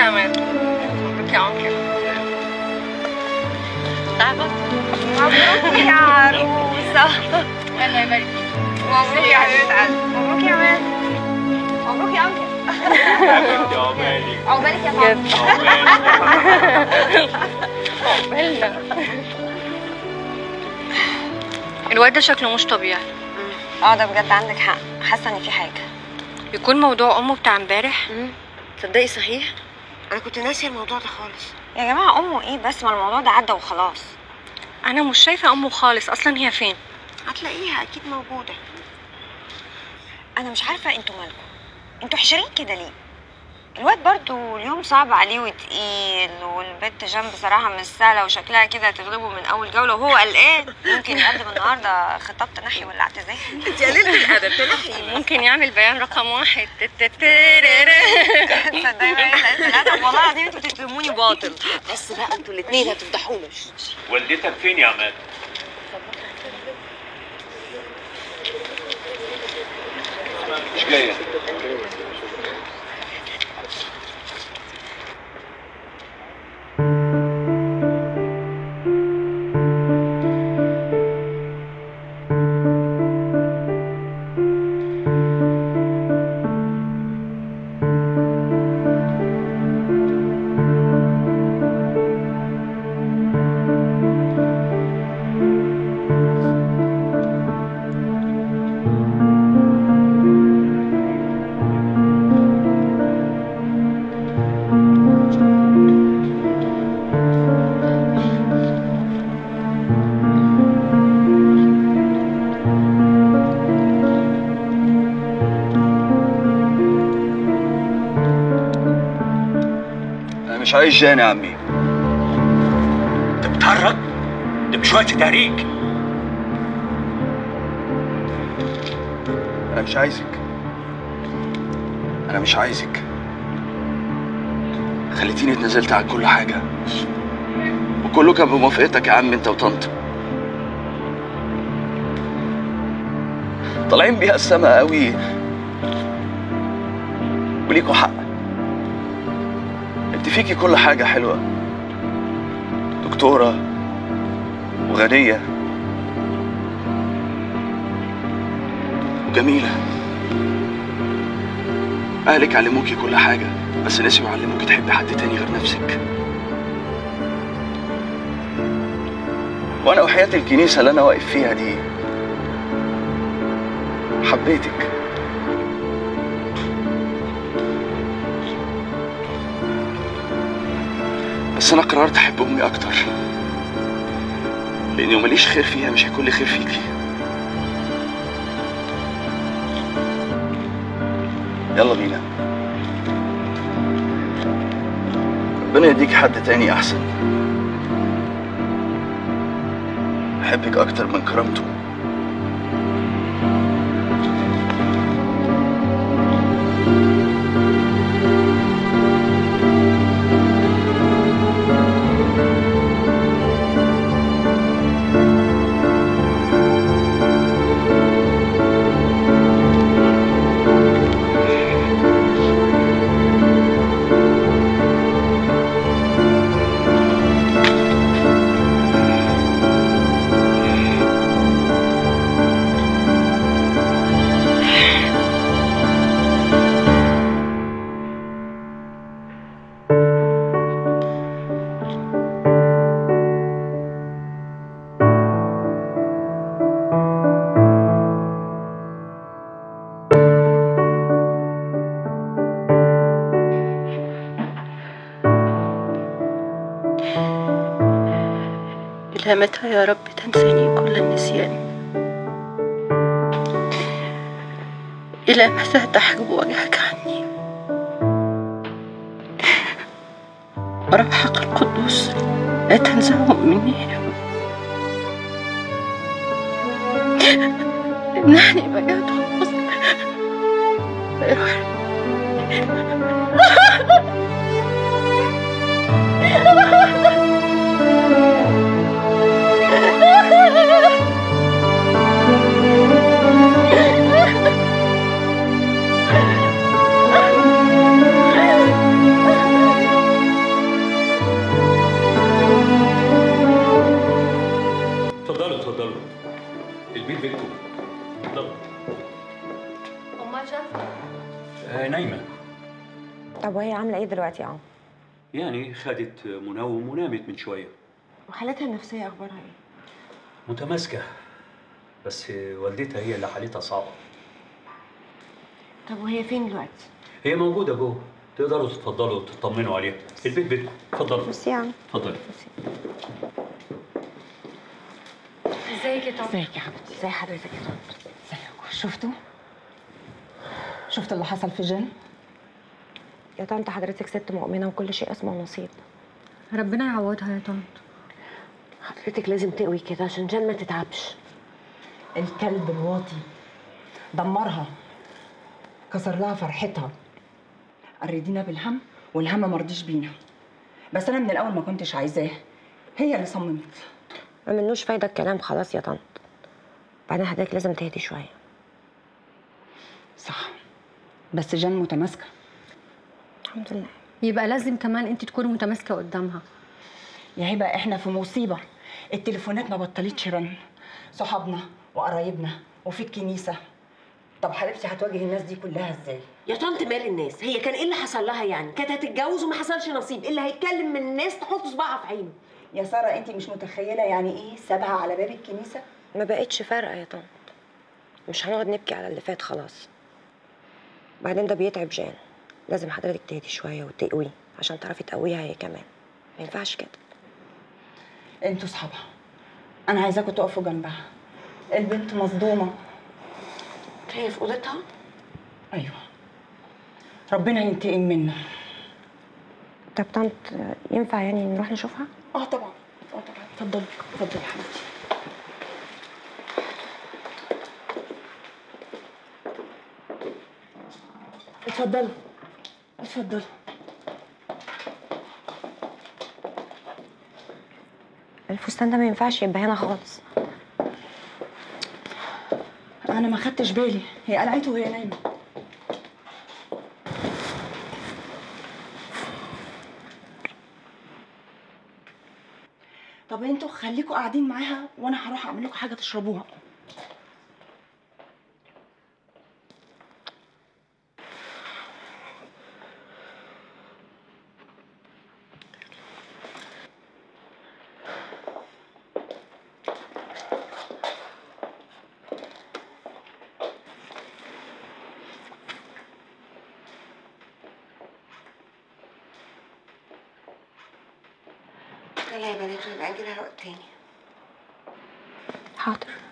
يا عماد مبروك يا عمر تعبت مبروك يا عروسة الله يبارك فيك مبروك يا حبيبة قلبي مبروك يا عماد مبروك يا أنكل عقبالك يا طارق عقبالنا الواد ده شكله مش طبيعي اه ده بجد عندك حق حاسة إن في حاجة يكون موضوع امه بتاع امبارح تصدقي صحيح أنا كنت ناسية الموضوع ده خالص يا جماعة أمه إيه بس ما الموضوع ده عدى وخلاص انا مش شايفه امه خالص اصلا هي فين هتلاقيها أكيد موجودة أنا مش عارفة انتوا مالكم انتوا حشرين كده ليه الواد برضو اليوم صعب عليه وتقيل والبنت جنب بصراحة مش سهلة وشكلها كده هتغلبه من أول جولة وهو قلقان ممكن يقدم النهاردة خطاب تنحي ولا اعتزال انت قليلة الادب تنحي ممكن يعمل بيان رقم واحد تصدقي بقى قلة الأدب والله العظيم انتوا بتتهموني باطل بس بقى انتوا الاثنين هتفضحونا والدتك فين يا عماد؟ مش جاية انا مش عايز جان يا عمي انت بتهرج؟ ده مش وقت تهريج انا مش عايزك انا مش عايزك خليتيني اتنازلت عن كل حاجه وكله كان بموافقتك يا عم انت وطنط طالعين بيها السما قوي وليكوا حق انت فيكي كل حاجه حلوه دكتوره وغنيه وجميله اهلك علموكي كل حاجه بس نسيوا يعلموكي تحبي حد تاني غير نفسك وانا وحياة الكنيسه اللي انا واقف فيها دي حبيتك بس انا قررت احب امي اكتر لاني ماليش خير فيها مش هيكون لي خير فيكي يلا بينا ربنا يديك حد تاني احسن احبك اكتر من كرامته إلى متى يا رب تنساني كل النسيان إلى متى تحجب وجهك عني روحك القدوس لا تنزعه مني امنحني بجد وحزن روحي اتفضل امال جنى آه نايمه طب وهي عامله ايه دلوقتي يا عم يعني خدت منوم ونامت من شويه وحالتها النفسيه اخبارها ايه متماسكه بس والدتها هي اللي حالتها صعبه طب وهي فين دلوقتي هي موجوده جوه تقدروا تتفضلوا تطمنوا عليها البيت بيتكم اتفضلوا بس يا عم اتفضلي ازيك يا طنط ازيك يا حبيبتي ازي حضرتك يا طنط ازيكم شفتوا شفتوا اللي حصل في جن يا طنط حضرتك ست مؤمنه وكل شيء اسمه نصيب ربنا يعوضها يا طنط حضرتك لازم تقوي كده عشان جان ما تتعبش الكلب الواطي دمرها كسر لها فرحتها قردينا بالهم والهم مرضيش بينا بس انا من الاول ما كنتش عايزاه هي اللي صممت ما منوش فايده الكلام خلاص يا طنط بعدين حضرتك لازم تهدي شويه صح بس جن متماسكه الحمد لله يبقى لازم كمان انت تكوني متماسكه قدامها يا هبه احنا في مصيبه التليفونات ما بطلتش رن صحابنا وقرايبنا وفي الكنيسه طب حبيبتي هتواجه الناس دي كلها ازاي يا طنط مال الناس هي كان ايه اللي حصل لها يعني كانت هتتجوز وما حصلش نصيب اللي هيتكلم من الناس تحط صباعها في عينه يا ساره انت مش متخيله يعني ايه سابها على باب الكنيسه ما بقتش فارقه يا طنط مش هنقعد نبكي على اللي فات خلاص بعدين ده بيتعب جان لازم حضرتك تهدي شويه وتقوي عشان تعرفي تقويها هي كمان ما ينفعش كده انتوا صحابها انا عايزاكم تقفوا جنبها البنت مصدومه هي في اوضتها ايوه ربنا ينتقم منا طب طنط ينفع يعني نروح نشوفها اه طبعا اه طبعا اتفضلي اتفضلي يا حبيبتي اتفضلي اتفضلي الفستان ده ما ينفعش يبقى هنا خالص انا ما خدتش بالي هي قلعته وهي نايمه طب انتوا خليكوا قاعدين معاها وانا هروح اعمل لكم حاجه تشربوها يلا يا بنات يبقى نجي لها وقت تاني حاضر